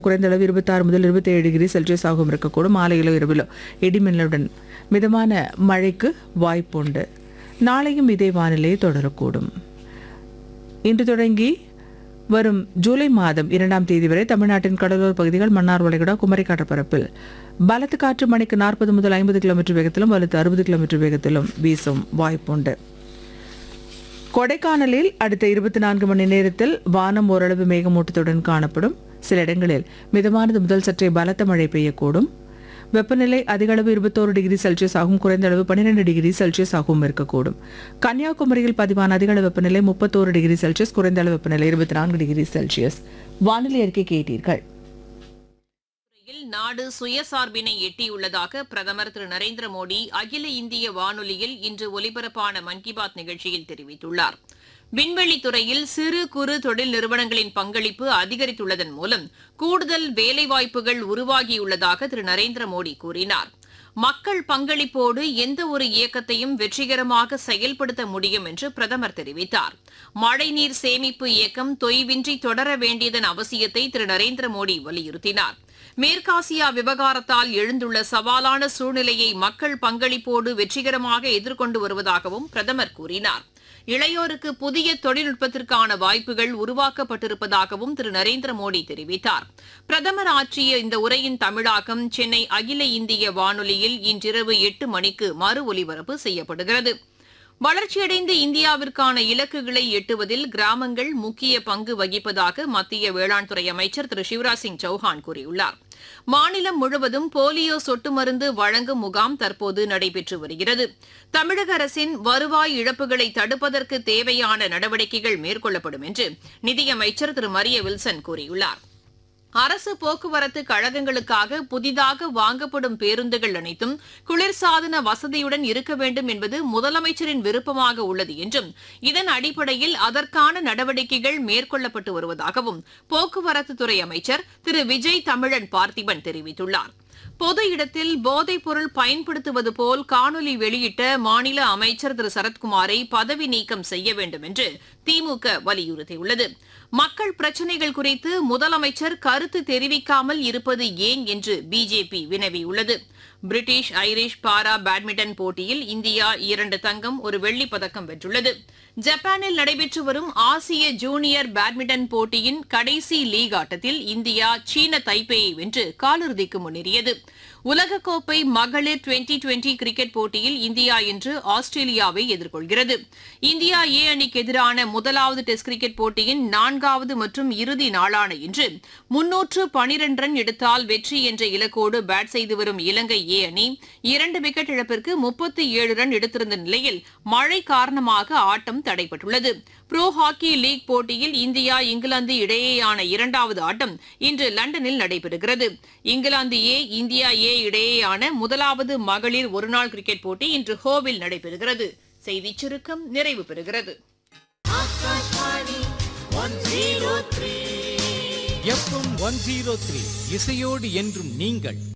குறைந்த அளவு இருபத்தாறு முதல் இருபத்தேழு டிகிரி செல்சியஸ் ஆகவும் இருக்கக்கூடும் மாலையிலோ இரவிலோ இடிமின்னலுடன் மிதமான மழைக்கு வாய்ப்புண்டு நாளையும் இதே வானிலை தொடரக்கூடும் இன்று தொடங்கி வரும் ஜூலை மாதம் இரண்டாம் தேதி வரை தமிழ்நாட்டின் கடலோர பகுதிகள் மன்னார் வளைகுடா குமரி கடற்பரப்பில் பலத்த காற்று மணிக்கு நாற்பது முதல் ஐம்பது கிலோமீட்டர் வேகத்திலும் வலுத்து அறுபது கிலோமீட்டர் வேகத்திலும் வீசும் வாய்ப்புண்டு கொடைக்கானலில் அடுத்த இருபத்தி நான்கு மணி நேரத்தில் வானம் ஓரளவு மேகமூட்டத்துடன் காணப்படும் சில இடங்களில் மிதமானது முதல் சற்றே பலத்த மழை பெய்யக்கூடும் வெப்பநிலை அதிக அளவு இருபத்தோரு டிகிரி செல்சியஸ் ஆகும் குறைந்த அளவு பன்னிரெண்டு டிகிரி செல்சியஸ் ஆகவும் இருக்கக்கூடும் கன்னியாகுமரியில் பதிவான அதிக அளவு வெப்பநிலை முப்பத்தோரு டிகிரி செல்சியஸ் குறைந்த அளவு வெப்பநிலை இருபத்தி நான்கு டிகிரி செல்சியஸ் வானிலை அறிக்கை கேட்டீர்கள் துறையில் நாடு சுயசார்பினை எட்டியுள்ளதாக பிரதமர் திரு நரேந்திர மோடி அகில இந்திய வானொலியில் இன்று ஒலிபரப்பான மன் கி பாத் நிகழ்ச்சியில் தெரிவித்துள்ளார் விண்வெளித் துறையில் சிறு குறு தொழில் நிறுவனங்களின் பங்களிப்பு அதிகரித்துள்ளதன் மூலம் கூடுதல் வேலைவாய்ப்புகள் உருவாகியுள்ளதாக திரு நரேந்திர மோடி கூறினார் மக்கள் பங்களிப்போடு எந்த ஒரு இயக்கத்தையும் வெற்றிகரமாக செயல்படுத்த முடியும் என்று பிரதமர் தெரிவித்தார் மழைநீர் சேமிப்பு இயக்கம் தொய்வின்றி தொடர வேண்டியதன் அவசியத்தை திரு நரேந்திர மோடி வலியுறுத்தினார் மேற்காசியா விவகாரத்தால் எழுந்துள்ள சவாலான சூழ்நிலையை மக்கள் பங்களிப்போடு வெற்றிகரமாக எதிர்கொண்டு வருவதாகவும் பிரதமர் கூறினார் இளையோருக்கு புதிய தொழில்நுட்பத்திற்கான வாய்ப்புகள் உருவாக்கப்பட்டிருப்பதாகவும் திரு நரேந்திர மோடி தெரிவித்தார் பிரதமர் ஆற்றிய இந்த உரையின் தமிழாக்கம் சென்னை அகில இந்திய வானொலியில் இன்றிரவு எட்டு மணிக்கு மறு ஒலிபரப்பு செய்யப்படுகிறது வளர்ச்சியடைந்த இந்தியாவிற்கான இலக்குகளை எட்டுவதில் கிராமங்கள் முக்கிய பங்கு வகிப்பதாக மத்திய வேளாண் துறை அமைச்சர் திரு சிவராஜ் சிங் சௌஹான் கூறியுள்ளார் மாநிலம் முழுவதும் போலியோ சொட்டு மருந்து வழங்கும் முகாம் தற்போது நடைபெற்று வருகிறது தமிழக அரசின் வருவாய் இழப்புகளை தடுப்பதற்கு தேவையான நடவடிக்கைகள் மேற்கொள்ளப்படும் என்று நிதியமைச்சர் திரு மரிய வில்சன் கூறியுள்ளார் அரசு போக்குவரத்து கழகங்களுக்காக புதிதாக வாங்கப்படும் பேருந்துகள் அனைத்தும் குளிர்சாதன வசதியுடன் இருக்க வேண்டும் என்பது முதலமைச்சரின் விருப்பமாக உள்ளது என்றும் இதன் அடிப்படையில் அதற்கான நடவடிக்கைகள் மேற்கொள்ளப்பட்டு வருவதாகவும் போக்குவரத்துத்துறை அமைச்சர் திரு விஜய் தமிழன் பார்த்திபன் தெரிவித்துள்ளார் பொது இடத்தில் போதைப் பொருள் பயன்படுத்துவது போல் காணொலி வெளியிட்ட மாநில அமைச்சர் திரு சரத்குமாரை பதவி நீக்கம் செய்ய வேண்டும் என்று திமுக வலியுறுத்தியுள்ளது மக்கள் பிரச்சினைகள் குறித்து முதலமைச்சர் கருத்து தெரிவிக்காமல் இருப்பது ஏன் என்று பிஜேபி வினவியுள்ளது பிரிட்டிஷ் ஐரிஷ் பாரா பேட்மிண்டன் போட்டியில் இந்தியா இரண்டு தங்கம் ஒரு வெள்ளிப் பதக்கம் வென்றுள்ளது ஜப்பானில் நடைபெற்று வரும் ஆசிய ஜூனியர் பேட்மிண்டன் போட்டியின் கடைசி லீக் ஆட்டத்தில் இந்தியா சீன தைப்பேயை வென்று காலிறுதிக்கு முன்னேறியது உலகக்கோப்பை மகளிர் டுவெண்டி டுவெண்டி கிரிக்கெட் போட்டியில் இந்தியா இன்று ஆஸ்திரேலியாவை எதிர்கொள்கிறது இந்தியா ஏ அணிக்கு எதிரான முதலாவது டெஸ்ட் கிரிக்கெட் போட்டியின் நான்காவது மற்றும் இறுதி நாளான இன்று முன்னூற்று பனிரெண்டு ரன் எடுத்தால் வெற்றி என்ற இலக்கோடு பேட் செய்து வரும் இலங்கை ஏ அணி இரண்டு விக்கெட் இழப்பிற்கு முப்பத்தி ஏழு ரன் எடுத்திருந்த நிலையில் மழை காரணமாக ஆட்டம் தடைபட்டுள்ளது புரோ ஹாக்கி லீக் போட்டியில் இந்தியா இங்கிலாந்து இடையேயான இரண்டாவது ஆட்டம் இன்று லண்டனில் நடைபெறுகிறது இங்கிலாந்து ஏ இந்தியா ஏ இடையேயான முதலாவது மகளிர் ஒருநாள் கிரிக்கெட் போட்டி இன்று ஹோவில் நடைபெறுகிறது செய்திச் சுருக்கம் நிறைவு பெறுகிறது எஃப்எம் ஒன் ஜீரோ த்ரீ இசையோடு என்றும் நீங்கள்